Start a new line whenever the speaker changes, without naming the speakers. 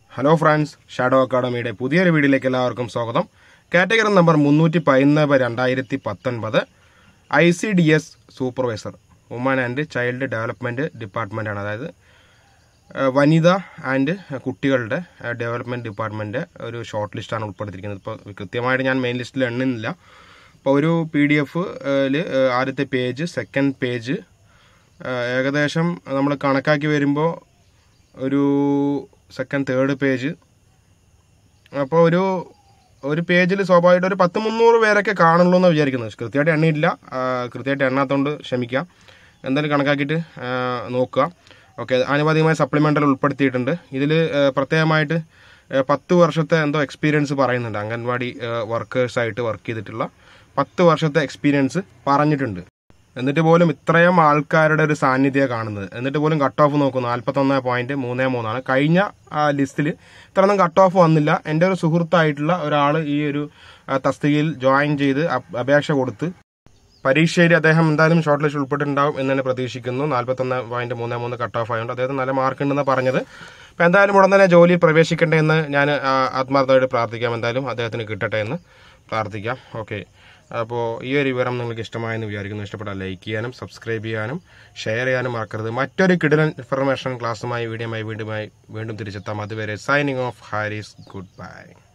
hello friends shadow അക്കാഡമിയുടെ പുതിയൊരു വീഡിയോയിലേക്ക് എല്ലാവർക്കും സ്വാഗതം കാറ്റഗറി നമ്പർ മുന്നൂറ്റി പതിനൊന്ന് രണ്ടായിരത്തി പത്തൊൻപത് I C D S supervisor woman and child development ഡിപ്പാർട്ട്മെൻറ്റാണ് അതായത് ഏഹ്, വനിത ആൻഡ് കുട്ടികളുടെ ഏഹ്, ഡെവലപ്മെൻറ്റ് ഡിപ്പാർട്ട്മെൻറ്റ് ഒരു ഷോർട്ട് ലിസ്റ്റാണ് ഉൾപ്പെടുത്തിയിരിക്കുന്നത് ഇപ്പോൾ കൃത്യമായിട്ട് ഞാൻ മെയിൻ ലിസ്റ്റിൽ എണ്ണുന്നില്ല അപ്പോൾ ഒരു പി ഡി എഫ് ആദ്യത്തെ പേജ് സെക്കൻഡ് പേജ് ഏകദേശം നമ്മൾ കണക്കാക്കി വരുമ്പോൾ ഒരു സെക്കൻഡ് തേർഡ് പേജ് അപ്പോൾ ഒരു ഒരു പേജിൽ സ്വാഭാവികമായിട്ട് ഒരു പത്ത് മുന്നൂറ് പേരൊക്കെ കാണുള്ളൂ എന്ന് വിചാരിക്കുന്നത് കൃത്യമായിട്ട് എണ്ണയില്ല ആ, കൃത്യമായിട്ട് എണ്ണാത്തതുകൊണ്ട് ക്ഷമിക്കാം എന്തായാലും കണക്കാക്കിയിട്ട് ആ, നോക്കുക ഓക്കെ ആനുപാതികമായ സപ്ലിമെൻ്റൽ ഉൾപ്പെടുത്തിയിട്ടുണ്ട് ഇതിൽ പ്രത്യേകമായിട്ട് ആ, പത്ത് വർഷത്തെ എന്തോ എക്സ്പീരിയൻസ് പറയുന്നുണ്ട് അംഗൻവാടി വർക്കേഴ്സായിട്ട് വർക്ക് ചെയ്തിട്ടുള്ള പത്ത് വർഷത്തെ എക്സ്പീരിയൻസ് പറഞ്ഞിട്ടുണ്ട് എന്നിട്ട് പോലും ഇത്രയും ആൾക്കാരുടെ ഒരു സാന്നിധ്യം കാണുന്നത് എന്നിട്ട് പോലും കട്ട് ഓഫ് നോക്കും നാൽപ്പത്തൊന്ന് പോയിന്റ് മൂന്ന് മൂന്നാണ് കഴിഞ്ഞ ലിസ്റ്റിൽ ഇത്രയൊന്നും കട്ട് ഓഫ് വന്നില്ല എൻ്റെ ഒരു സുഹൃത്തായിട്ടുള്ള ഒരാൾ ഈ ഒരു ആ, തസ്തികയിൽ ജോയിൻ ചെയ്ത് അപ്- അപേക്ഷ കൊടുത്ത് പരീക്ഷയിൽ അദ്ദേഹം എന്തായാലും ഷോർട്ട് ലിസ്റ്റ് ഉൾപ്പെട്ടിട്ടുണ്ടാവും എന്ന് തന്നെ പ്രതീക്ഷിക്കുന്നു നാൽപ്പത്തൊന്ന് പോയിന്റ് മൂന്ന് മൂന്ന് കട്ട് ഓഫ് ആയതുകൊണ്ട് അദ്ദേഹത്തിന് നല്ല മാർക്ക് ഉണ്ടെന്ന് പറഞ്ഞത് അപ്പോൾ എന്തായാലും ഉടൻ തന്നെ ജോലിയിൽ പ്രവേശിക്കട്ടെ എന്ന് ഞാൻ ആ, ആത്മാർത്ഥമായിട്ട് പ്രാർത്ഥിക്കാം എന്തായാലും അദ്ദേഹത്തിന് കിട്ടട്ടെ എന്ന് പ്രാർത്ഥിക്കാം ഓക്കെ അപ്പോൾ ഈ ഒരു വിവരം നിങ്ങൾക്ക് ഇഷ്ടമായെന്ന് വിചാരിക്കുന്നു ഇഷ്ടപ്പെട്ടാൽ ലൈക്ക് ചെയ്യാനും സബ്സ്ക്രൈബ് ചെയ്യാനും ഷെയർ ചെയ്യാനും മറക്കരുത് മറ്റൊരു കിടിലൻ ഇൻഫർമേഷൻ ക്ലാസ്സുമായി വീഡിയോയുമായി വീണ്ടുമായി വീണ്ടും തിരിച്ചെത്താം അതുവരെ signing off Haris good by